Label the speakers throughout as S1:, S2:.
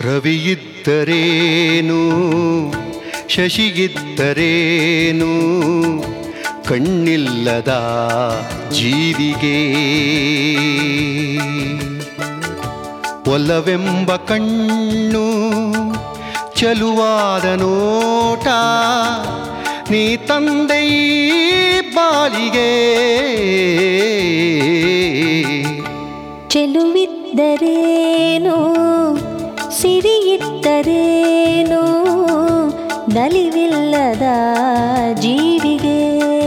S1: ರವಿಯಿದ್ದರೇನು ಶಶಿಗಿದ್ದರೇನು ಕಣ್ಣಿಲ್ಲದ ಜೀವಿಗೆ ಒಲವೆಂಬ ಕಣ್ಣು ಚಲುವಾದ ನೋಟ ನೀ ತಂದೆ ಈ ಬಾಳಿಗೆ
S2: ಚೆಲುವಿದ್ದರೇನು ಸಿರಿಯಿದ್ದರೇನು ನಲಿವಿಲ್ಲದ ಜೀವಿಗೆ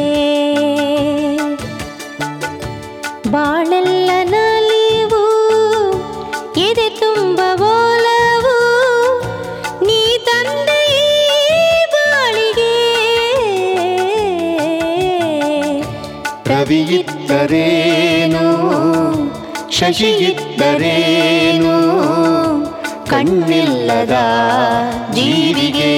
S2: ಬಾಳೆಲ್ಲ ನಲಿವು ಎದೆ ತುಂಬ ಓಲವು ನೀ ತಂದೆ ಈ ಬಾಳಿಗೆ
S1: ರವಿಯಿದ್ದರೇನು ಶಶಿಯಿದ್ದರೇನು ಕಣ್ಣಿಲ್ಲದ ಜೀವಿಗೆ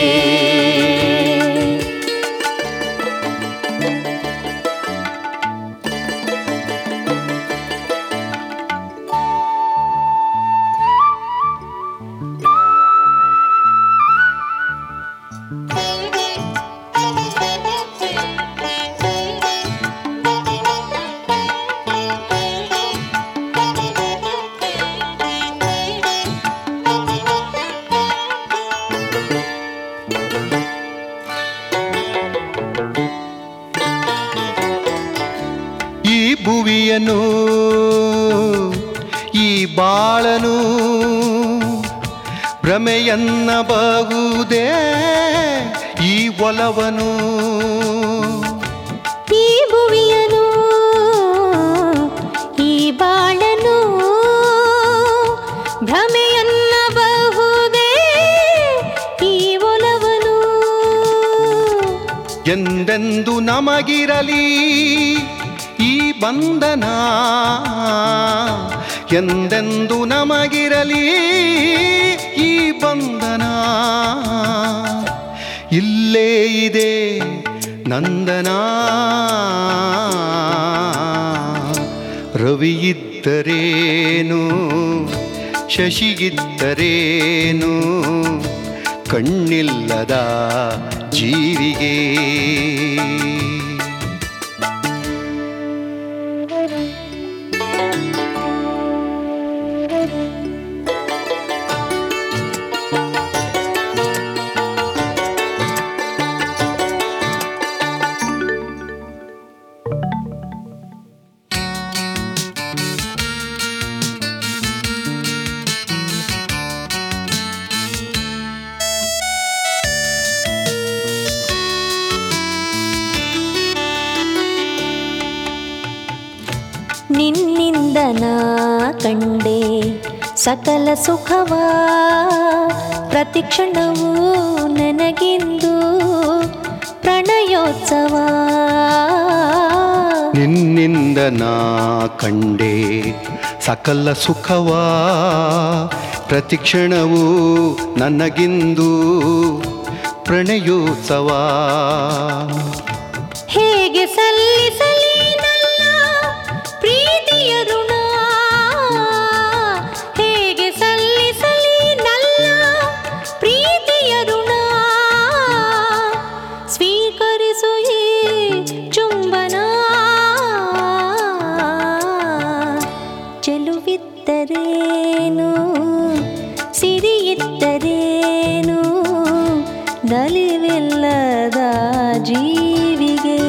S1: ಈ ಭುವಿಯನು ಈ ಬಾಳನು ಭ್ರಮೆಯನ್ನಬಹುದೇ ಈ ಒಲವನು
S2: ಈ ಭುವಿಯನು ಈ ಬಾಳನು ಭ್ರಮೆಯನ್ನಬಹುದೇ ಈ ಒಲವನು
S1: ಎಂದೆಂದು ನಮಗಿರಲಿ ಈ ಬಂಧನ ಎಂದೆಂದು ನಮಗಿರಲಿ ಈ ಬಂಧನ ಇಲ್ಲೇ ಇದೆ ನಂದನ ರವಿಯಿದ್ದರೇನು ಶಶಿಗಿದ್ದರೇನು ಕಣ್ಣಿಲ್ಲದ ಜೀವಿಗೆ
S2: ನಿನ್ನಿಂದ ನಾ ಕಂಡೆ ಸಕಲ ಸುಖವ ಪ್ರತಿಕ್ಷಣವೂ ನನಗಿಂದು ಪ್ರಣಯೋತ್ಸವ
S1: ನಿನ್ನಿಂದ ನಾ ಕಂಡೆ ಸಕಲ ಸುಖವ ಪ್ರತಿಕ್ಷಣವು ನನಗಿಂದು ಪ್ರಣಯೋತ್ಸವ
S2: ಹೇಗೆ ಸಲ್ಲಿಸಲಿ ನನ್ನ ಪ್ರೀತಿಯ ಋಣ ಹೇಗೆ ಸಲ್ಲಿಸಲಿ ನನ್ನ ಪ್ರೀತಿಯ ಋಣ ಸ್ವೀಕರಿಸು ಈ ಚುಂಬನ ಚೆಲುವಿದ್ದರೇನು ಸಿರಿಯಿದ್ದರೇನು ನಲಿವಿಲ್ಲದ ಜೀವಿಗೆ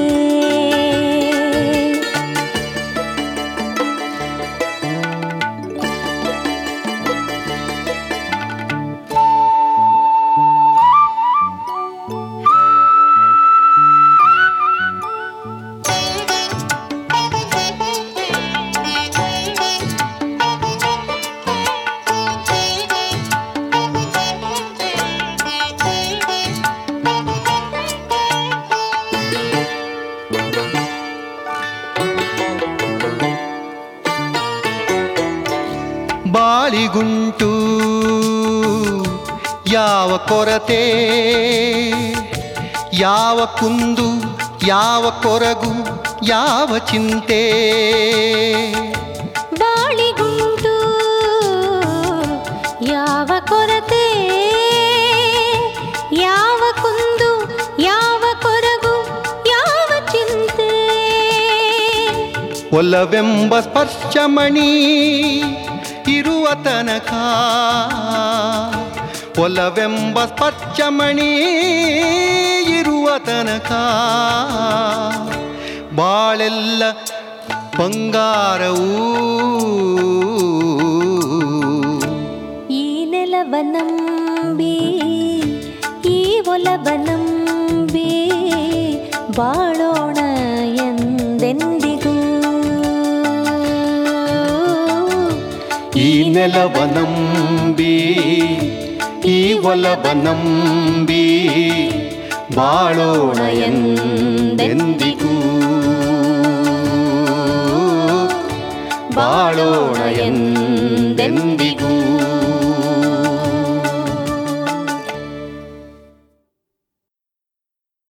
S1: ಬಾಳಿಗುಂಟು ಯಾವ ಕೊರತೆ ಯಾವ ಕುಂದು ಯಾವ ಕೊರಗು ಯಾವ ಚಿಂತೆ
S2: ಬಾಳಿಗುಂಟು ಯಾವ ಯಾವ ಕೊರತೆ ಯಾವ ಕುಂದು ಯಾವ ಕೊರಗು ಯಾವ ಚಿಂತೆ
S1: ಒಲವೆಂಬ ಸ್ಪರ್ಶಮಣಿ ಇರುವ ತನಕ ಒಲವೆಂಬ ಸ್ಪರ್ಶಮಣಿ ಇರುವ ತನಕ ಬಾಳೆಲ್ಲ ಬಂಗಾರವೂ
S2: ಈ ನೆಲವನಂಬಿ ಈ ಒಲವನಂಬಿ ಬಾಳೋಣ ಎಂದೆಂದಿಗೂ
S1: ಈ ನೆಲವನಂಬಿ ಈ ಒಲವನಂಬಿ ಬಾಳೋಣ ಎಂದೆಂದಿಗೂ ಬಾಳೋಣ ಎಂದೆಂದಿಗೂ